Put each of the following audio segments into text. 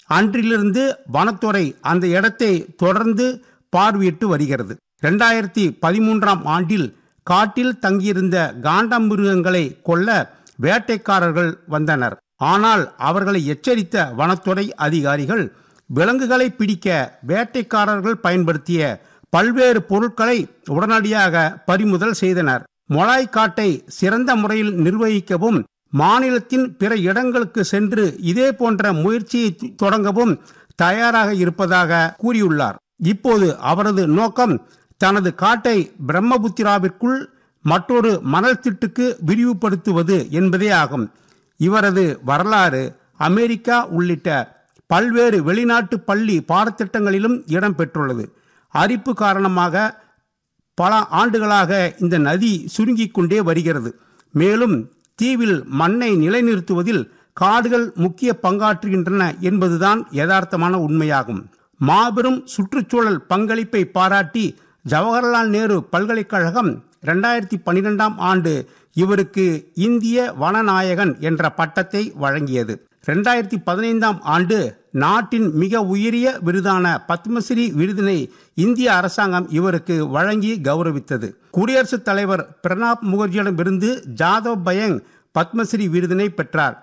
அன்றிலிருந்து வனத்துறை அந்த இடத்தை தொடர்ந்து பார்வையிட்டு வருகிறது இரண்டாயிரத்தி பதிமூன்றாம் ஆண்டில் காட்டில் தங்கியிருந்த காண்டமிருகங்களை கொல்ல வேட்டைக்காரர்கள் வந்தனர் ஆனால் அவர்களை எச்சரித்த வனத்துறை அதிகாரிகள் விலங்குகளை பிடிக்க வேட்டைக்காரர்கள் பயன்படுத்திய பல்வேறு பொருட்களை உடனடியாக பறிமுதல் செய்தனர் மொளாய் காட்டை சிறந்த முறையில் நிர்வகிக்கவும் மாநிலத்தின் பிற இடங்களுக்கு சென்று இதே போன்ற முயற்சியை தொடங்கவும் தயாராக இருப்பதாக கூறியுள்ளார் இப்போது அவரது நோக்கம் தனது காட்டை பிரம்மபுத்திராவிற்குள் மற்றொரு மணல் திட்டுக்கு விரிவுபடுத்துவது என்பதே ஆகும் இவரது வரலாறு அமெரிக்கா உள்ளிட்ட பல்வேறு வெளிநாட்டு பள்ளி பாடத்திட்டங்களிலும் இடம்பெற்றுள்ளது அரிப்பு காரணமாக பல ஆண்டுகளாக இந்த நதி சுருங்கிக் கொண்டே வருகிறது மேலும் தீவில் மண்ணை நிலைநிறுத்துவதில் காடுகள் முக்கிய பங்காற்றுகின்றன என்பதுதான் யதார்த்தமான உண்மையாகும் மாபெரும் சுற்றுச்சூழல் பங்களிப்பை பாராட்டி ஜவஹர்லால் நேரு பல்கலைக்கழகம் இரண்டாயிரத்தி பனிரெண்டாம் ஆண்டு இவருக்கு இந்திய வனநாயகன் என்ற பட்டத்தை வழங்கியது இரண்டாயிரத்தி பதினைந்தாம் ஆண்டு நாட்டின் மிக உயரிய விருதான பத்மஸ்ரீ விருதினை இந்திய அரசாங்கம் இவருக்கு வழங்கி கௌரவித்தது குடியரசுத் தலைவர் பிரணாப் முகர்ஜியிடமிருந்து ஜாதவ் பயங் பத்மஸ்ரீ விருதினை பெற்றார்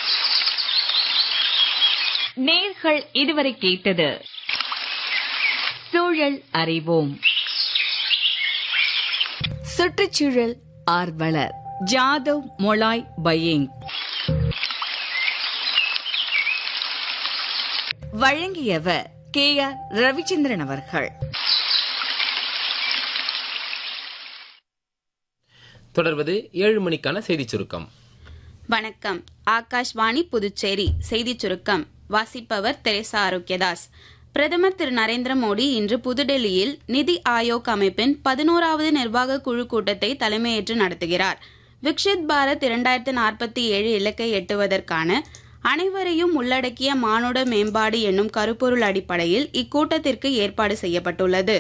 நேர்கள் இதுவரை கேட்டது சூழல் அறிவோம் சுற்றுச்சூழல் ஆர்வலர் ஜாதவ் மொளாய் பயேங் வழங்கியவர் கே ஆர் ரவிச்சந்திரன் அவர்கள் தொடர்வது ஏழு மணிக்கான செய்திச் சுருக்கம் வணக்கம் ஆகாஷ்வாணி புதுச்சேரி செய்திச் சுருக்கம் வாசிப்பவர் தெரேசா ஆரோக்கியதாஸ் பிரதமர் திரு நரேந்திர மோடி இன்று புதுடெல்லியில் நிதி ஆயோக் அமைப்பின் பதினோராவது நிர்வாக குழு கூட்டத்தை தலைமையேற்று நடத்துகிறார் விக்ஷித் பாரத் இரண்டாயிரத்து நாற்பத்தி ஏழு இலக்கை எட்டுவதற்கான அனைவரையும் உள்ளடக்கிய மானுட மேம்பாடு என்னும் கருப்பொருள் அடிப்படையில் இக்கூட்டத்திற்கு ஏற்பாடு செய்யப்பட்டுள்ளது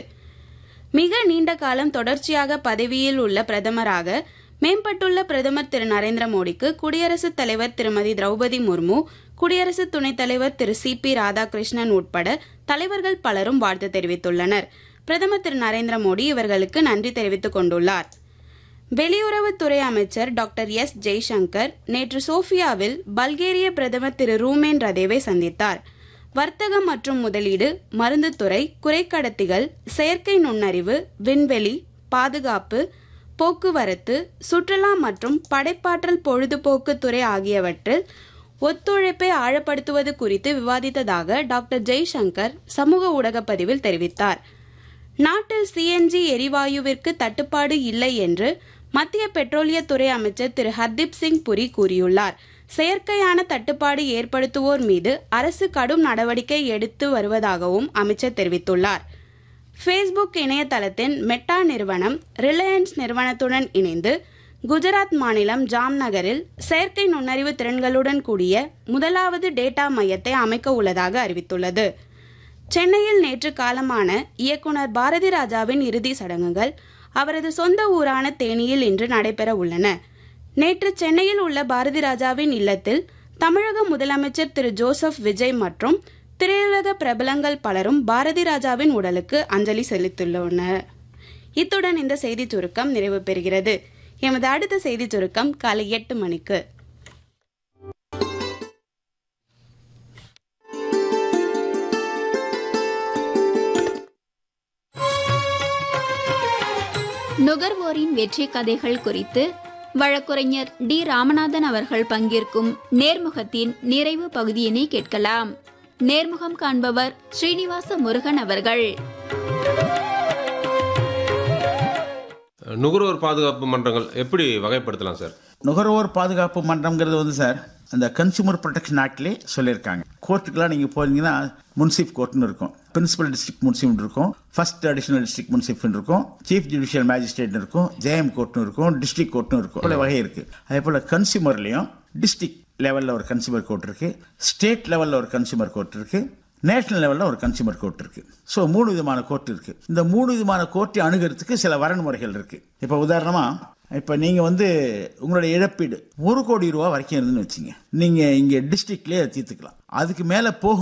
மிக நீண்ட காலம் தொடர்ச்சியாக பதவியில் உள்ள பிரதமராக மேம்பட்டுள்ள பிரதமர் திரு நரேந்திர மோடிக்கு குடியரசுத் தலைவர் திருமதி திரௌபதி முர்மு குடியரசு துணைத் தலைவர் திரு சி பி ராதாகிருஷ்ணன் உட்பட தலைவர்கள் பலரும் வாழ்த்து தெரிவித்துள்ளனர் பிரதமர் திரு நரேந்திர மோடி இவர்களுக்கு நன்றி தெரிவித்துக் கொண்டுள்ளார் வெளியுறவுத்துறை அமைச்சர் டாக்டர் எஸ் ஜெய்சங்கர் நேற்று சோஃபியாவில் பல்கேரிய பிரதமர் திரு ரூமேன் ரதேவை சந்தித்தார் வர்த்தகம் மற்றும் முதலீடு மருந்துத்துறை குறைக்கடத்திகள் செயற்கை நுண்ணறிவு விண்வெளி பாதுகாப்பு போக்குவரத்து சுற்றுலா மற்றும் படைப்பாற்றல் பொழுதுபோக்கு துறை ஆகியவற்றில் ஒத்துழைப்பை ஆழப்படுத்துவது குறித்து விவாதித்ததாக டாக்டர் ஜெய்சங்கர் சமூக ஊடகப் பதிவில் தெரிவித்தார் நாட்டில் சிஎன்ஜி எரிவாயுவிற்கு தட்டுப்பாடு இல்லை என்று மத்திய பெட்ரோலியத்துறை அமைச்சர் திரு ஹர்தீப் சிங் புரி கூறியுள்ளார் செயற்கையான தட்டுப்பாடு ஏற்படுத்துவோர் மீது அரசு கடும் நடவடிக்கை எடுத்து வருவதாகவும் அமைச்சர் தெரிவித்துள்ளார் ஃபேஸ்புக் இணையதளத்தின் மெட்டா நிறுவனம் ரிலையன்ஸ் நிறுவனத்துடன் இணைந்து குஜராத் மாநிலம் ஜாம்நகரில் செயற்கை நுண்ணறிவு திறன்களுடன் கூடிய முதலாவது டேட்டா மையத்தை அமைக்க உள்ளதாக அறிவித்துள்ளது சென்னையில் நேற்று காலமான இயக்குனர் பாரதி ராஜாவின் இறுதி சடங்குகள் அவரது சொந்த ஊரான தேனியில் இன்று நடைபெற உள்ளன நேற்று சென்னையில் உள்ள பாரதி ராஜாவின் இல்லத்தில் தமிழக முதலமைச்சர் திரு ஜோசப் விஜய் மற்றும் திரையுலக பிரபலங்கள் பலரும் பாரதி ராஜாவின் உடலுக்கு அஞ்சலி செலுத்தியுள்ளனர் இத்துடன் இந்த செய்திச் சுருக்கம் நிறைவு பெறுகிறது எமது அடுத்த செய்திச் சுருக்கம் காலை எட்டு மணிக்கு நுகர்வோரின் வெற்றி கதைகள் குறித்து வழக்குரைஞர் டி ராமநாதன் அவர்கள் பங்கேற்கும் நேர்முகத்தின் நிறைவு பகுதியினை கேட்கலாம் நேர்முகம் காண்பவர் ஸ்ரீனிவாச முருகன் அவர்கள் நுகர்வோர் பாதுகாப்பு மன்றங்கள் எப்படி வகைப்படுத்தலாம் சார் நுகர்வோர் பாதுகாப்பு மன்றம்ங்கிறது வந்து சார் அந்த கன்சியூமர் ப்ரொடெக்ஷன் ஆக்ட்லேயே சொல்லியிருக்காங்க கோர்ட்டுக்கெலாம் நீங்கள் போனீங்கன்னா முன்சிப் கோர்ட்னு இருக்கும் பிரின்சிபல் டிஸ்ட்ரிக்ட் முன்சிப் இருக்கும் ஃபர்ஸ்ட் அடிஷனல் டிஸ்ட்ரிக்ட் முன்சிப்னு இருக்கும் சீஃப் ஜுடிஷியல் மேஜிஸ்ட்ரேட்னு இருக்கும் ஜேஎம் கோர்ட்னு இருக்கும் டிஸ்ட்ரிக்ட் கோர்ட்னு இருக்கும் பல வகை இருக்குது அதே போல் கன்சியூமர்லேயும் டிஸ்ட்ரிக்ட் லெவலில் ஒரு கன்சியூமர் கோர்ட் இருக்குது ஸ்டேட் லெவலில் ஒரு கன்சியூமர் கோர்ட் இருக்குது நேஷனல் லெவலில் ஒரு கன்சியூமர் கோர்ட் இருக்குது ஸோ மூணு விதமான கோர்ட் இருக்குது இந்த மூணு விதமான கோர்ட்டை அணுகிறதுக்கு சில வரன்முறைகள் இருக்குது இப்போ உதாரணமாக இப்போ நீங்கள் வந்து உங்களுடைய இழப்பீடு ஒரு கோடி ரூபா வரைக்கும் இருந்துன்னு வச்சுங்க நீங்கள் இங்கே டிஸ்ட்ரிக்ட்லேயே தீர்த்துக்கலாம் அதுக்கு மேலே போகும்